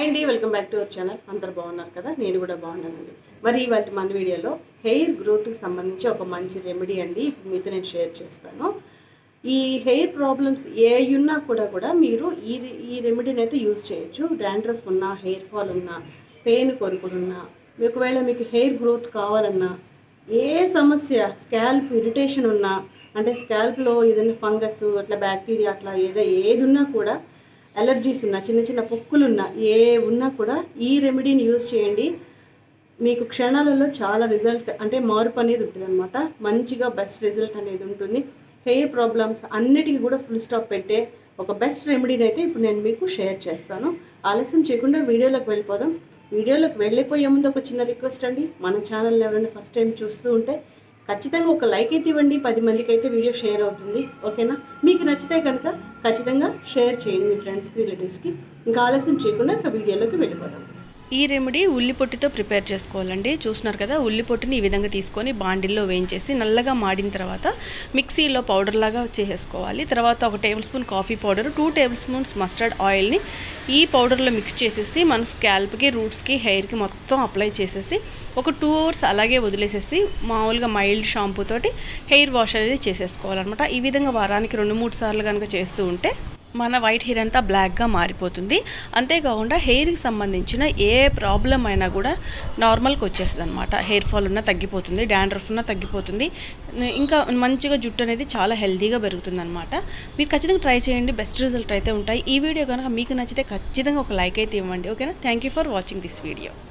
అండి welcome back to our channel అందరు బాగున్నారు కదా నేను కూడా బాగున్నానండి మరి ఇవాటి మన వీడియోలో హెయిర్ గ్రోత్కి సంబంధించి ఒక మంచి రెమెడీ అండి ఇప్పుడు మీతో నేను షేర్ చేస్తాను ఈ హెయిర్ ప్రాబ్లమ్స్ ఏ ఉన్నా కూడా కూడా మీరు ఈ ఈ రెమెడీని అయితే యూజ్ చేయొచ్చు డాండ్రఫ్ ఉన్నా హెయిర్ ఫాల్ ఉన్నా పెయిన్ కొరుకులున్నా ఒకవేళ మీకు హెయిర్ గ్రోత్ కావాలన్నా ఏ సమస్య స్కాల్ప్ ఇరిటేషన్ ఉన్నా అంటే స్కాల్ప్లో ఏదైనా ఫంగస్ అట్లా బ్యాక్టీరియా అట్లా ఏదో ఏది ఉన్నా కూడా అలర్జీస్ ఉన్నా చిన్న చిన్న పొక్కులు ఉన్నా ఏ ఉన్నా కూడా ఈ రెమెడీని యూజ్ చేయండి మీకు క్షణాలలో చాలా రిజల్ట్ అంటే మార్పు అనేది ఉంటుంది అనమాట మంచిగా బెస్ట్ రిజల్ట్ అనేది ఉంటుంది హెయిర్ ప్రాబ్లమ్స్ అన్నిటికీ కూడా ఫుల్ స్టాప్ పెట్టే ఒక బెస్ట్ రెమెడీని అయితే ఇప్పుడు నేను మీకు షేర్ చేస్తాను ఆలస్యం చేయకుండా వీడియోలోకి వెళ్ళిపోదాం వీడియోలోకి వెళ్ళిపోయే ముందు ఒక చిన్న రిక్వెస్ట్ అండి మన ఛానల్ని ఎవరైనా ఫస్ట్ టైం చూస్తూ ఉంటే ఖచ్చితంగా ఒక లైక్ అయితే ఇవ్వండి పది మందికి అయితే వీడియో షేర్ అవుతుంది ఓకేనా మీకు నచ్చితే కనుక ఖచ్చితంగా షేర్ చేయండి మీ ఫ్రెండ్స్కి రిలేటివ్స్కి ఇంకా ఆలస్యం చేయకుండా ఇంకా వీడియోలోకి వెళ్ళిపోదాం ఈ రెమెడీ ఉల్లి పొట్టుతో ప్రిపేర్ చేసుకోవాలండి చూస్తున్నారు కదా ఉల్లి పొట్టుని ఈ విధంగా తీసుకొని బాండిల్లో వేయించేసి నల్లగా మాడిన తర్వాత మిక్సీలో పౌడర్ లాగా చేసేసుకోవాలి తర్వాత ఒక tablespoon coffee powder two tablespoons mustard ఆయిల్ని ఈ పౌడర్లో మిక్స్ చేసేసి మన స్కాల్ప్కి రూట్స్కి హెయిర్కి మొత్తం అప్లై చేసేసి ఒక టూ అవర్స్ అలాగే వదిలేసేసి మామూలుగా మైల్డ్ షాంపూ తోటి హెయిర్ వాష్ అనేది చేసేసుకోవాలన్నమాట ఈ విధంగా వారానికి రెండు మూడు సార్లు కనుక చేస్తూ ఉంటే మన వైట్ హెయిర్ అంతా బ్లాక్గా మారిపోతుంది అంతేకాకుండా హెయిర్కి సంబంధించిన ఏ ప్రాబ్లం అయినా కూడా నార్మల్కి వచ్చేస్తుంది అనమాట హెయిర్ ఫాల్ ఉన్నా తగ్గిపోతుంది డాండ్రఫ్ ఉన్నా తగ్గిపోతుంది ఇంకా మంచిగా జుట్టు అనేది చాలా హెల్తీగా పెరుగుతుంది అనమాట మీరు ఖచ్చితంగా ట్రై చేయండి బెస్ట్ రిజల్ట్ అయితే ఉంటాయి ఈ వీడియో కనుక మీకు నచ్చితే ఖచ్చితంగా ఒక లైక్ అయితే ఇవ్వండి ఓకేనా thank you for watching this video